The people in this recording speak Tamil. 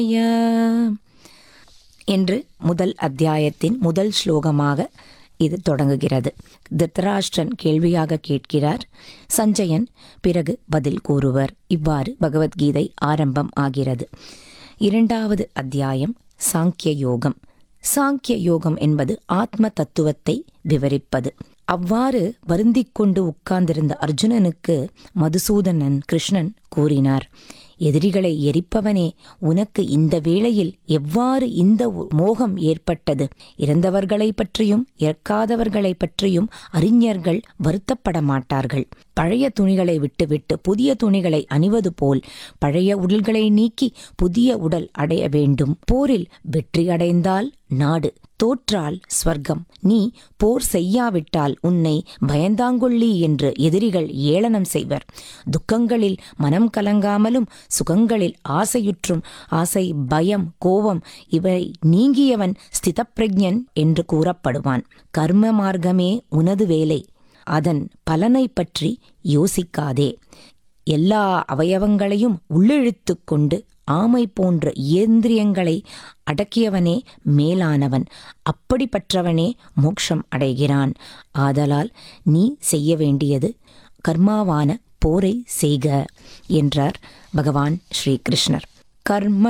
என்று முதல் அத்தியாயத்தின் முதல் ஸ்லோகமாக இது தொடங்குகிறது திருத்தராஷ்டிரன் கேள்வியாக கேட்கிறார் சஞ்சயன் பிறகு பதில் கூறுவர் இவ்வாறு பகவத்கீதை ஆரம்பம் ஆகிறது இரண்டாவது அத்தியாயம் சாங்கிய யோகம் சாங்கிய யோகம் என்பது ஆத்ம தத்துவத்தை விவரிப்பது அவ்வாறு வருந்திக் கொண்டு உட்கார்ந்திருந்த அர்ஜுனனுக்கு மதுசூதனன் கிருஷ்ணன் கூறினார் எதிரிகளை எரிப்பவனே உனக்கு இந்த வேளையில் எவ்வாறு இந்த மோகம் ஏற்பட்டது இறந்தவர்களை பற்றியும் இறக்காதவர்களை பற்றியும் அறிஞர்கள் வருத்தப்பட மாட்டார்கள் பழைய துணிகளை விட்டுவிட்டு புதிய துணிகளை அணிவது போல் பழைய உடல்களை நீக்கி புதிய உடல் அடைய வேண்டும் போரில் வெற்றி அடைந்தால் நாடு தோற்றால் ஸ்வர்க்கம் நீ போர் செய்யாவிட்டால் உன்னை பயந்தாங்கொள்ளி என்று எதிரிகள் ஏளனம் செய்வர் துக்கங்களில் மனம் கலங்காமலும் சுகங்களில் ஆசையுற்றும் ஆசை பயம் கோபம் இவை நீங்கியவன் ஸ்திதப்பிரஜன் என்று கூறப்படுவான் கர்ம மார்க்கமே உனது வேலை அதன் பலனை பற்றி யோசிக்காதே எல்லா அவயவங்களையும் உள்ளிழுத்து கொண்டு ஆமை போன்ற இயந்திரியங்களை அடக்கியவனே மேலானவன் அப்படிப்பட்டவனே மோட்சம் அடைகிறான் ஆதலால் நீ செய்ய வேண்டியது கர்மாவான போரை செய்க என்றார் பகவான் ஸ்ரீகிருஷ்ணர் கர்ம